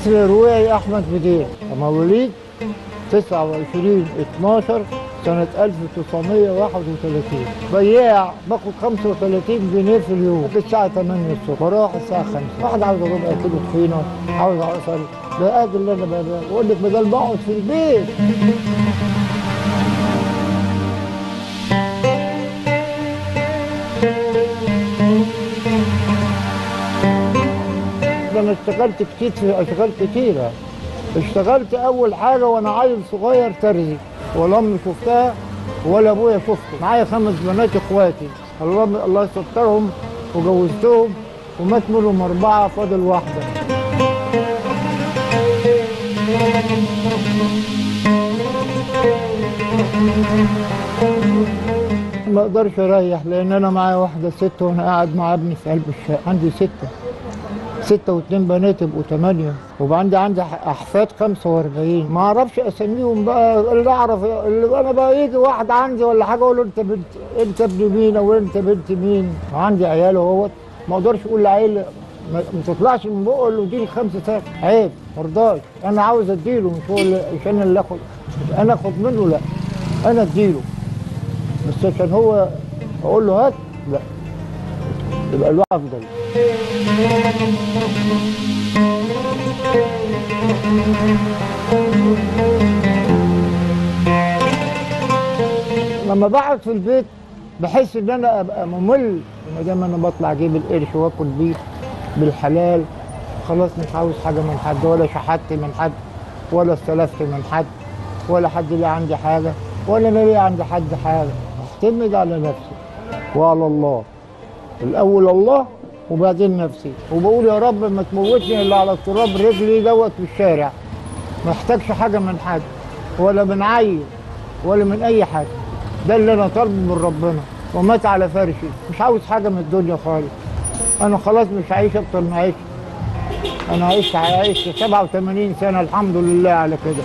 اسمي رويعي احمد بدير مواليد 29 12 سنة 1931 بياع باخد 35 جنيه في اليوم الساعة 8 الصبح بروح الساعة 5 واحد عاوز ربع كيلو طحينة عاوز عسل ده ادي اللي انا بقى- بقول لك بدل ما اقعد في البيت ده انا اشتغلت كتير في اشغال كتيرة اشتغلت اول حاجة وانا عيل صغير ترزي ولا امي شفتها ولا ابويا شفته معايا خمس بنات اخواتي الله الله يسترهم وجوزتهم ومات منهم اربعة فاضل واحدة ما اقدرش اريح لان انا معايا واحده ست وانا قاعد مع ابني في قلب الشقه عندي سته ستة واتنين بنات يبقوا تمانية وعندي عندي ح- أحفاد خمسة وأربعين ما أعرفش أسميهم بقى اللي أعرف اللي أنا بقى يجي واحد عندي ولا حاجة أقول له أنت بنت أنت ابن مين أو أنت بنت مين وعندي عيال اهوت ما أقدرش أقول لعيل ما ما تطلعش من بقه أقول له اديني خمسة ساعة عيب ما رضاش أنا عاوز أديله مش هو اللي مش أنا اللي آخد مش أنا آخد منه لا أنا أديله بس عشان هو أقول له هات لا يبقى له أفضل لما بقعد في البيت بحس ان انا ابقى ممل ما دام انا بطلع اجيب القرش واكل بيه بالحلال خلاص مش عاوز حاجه من حد ولا شحت من حد ولا استلفت من حد ولا حد ليه عندي حاجه ولا انا ليه عند حد حاجه اعتمد على نفسي وعلى الله الاول الله وبعدين نفسي وبقول يا رب ما تموتني الا على التراب رجلي دوت في الشارع ما احتاجش حاجه من حد ولا من عيل ولا من اي حد ده اللي انا طالبه من ربنا ومات على فرشي مش عاوز حاجه من الدنيا خالص انا خلاص مش هعيش اكتر ما عشت انا عشت عشت 87 سنه الحمد لله على كده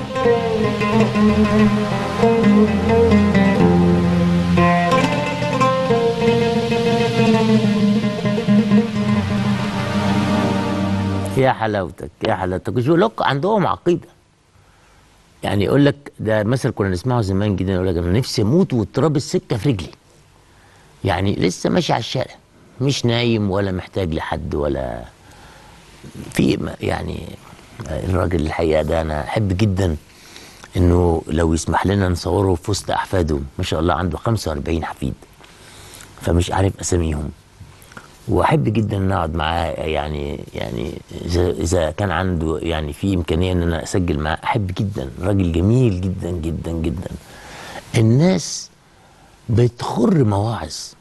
يا حلاوتك يا حلاوتك شو لك عندهم عقيده يعني يقول لك ده مثل كنا نسمعه زمان جدا يقول لك انا نفسي اموت والتراب السكه في رجلي يعني لسه ماشي على الشارع مش نايم ولا محتاج لحد ولا في م- يعني الراجل الحقيقه ده انا احب جدا انه لو يسمح لنا نصوره في وسط احفاده ما شاء الله عنده 45 حفيد فمش عارف اساميهم واحب جدا ان اقعد معاه يعني يعني اذا اذا كان عنده يعني في امكانيه ان انا اسجل معاه احب جدا راجل جميل جدا جدا جدا الناس بتخر مواعظ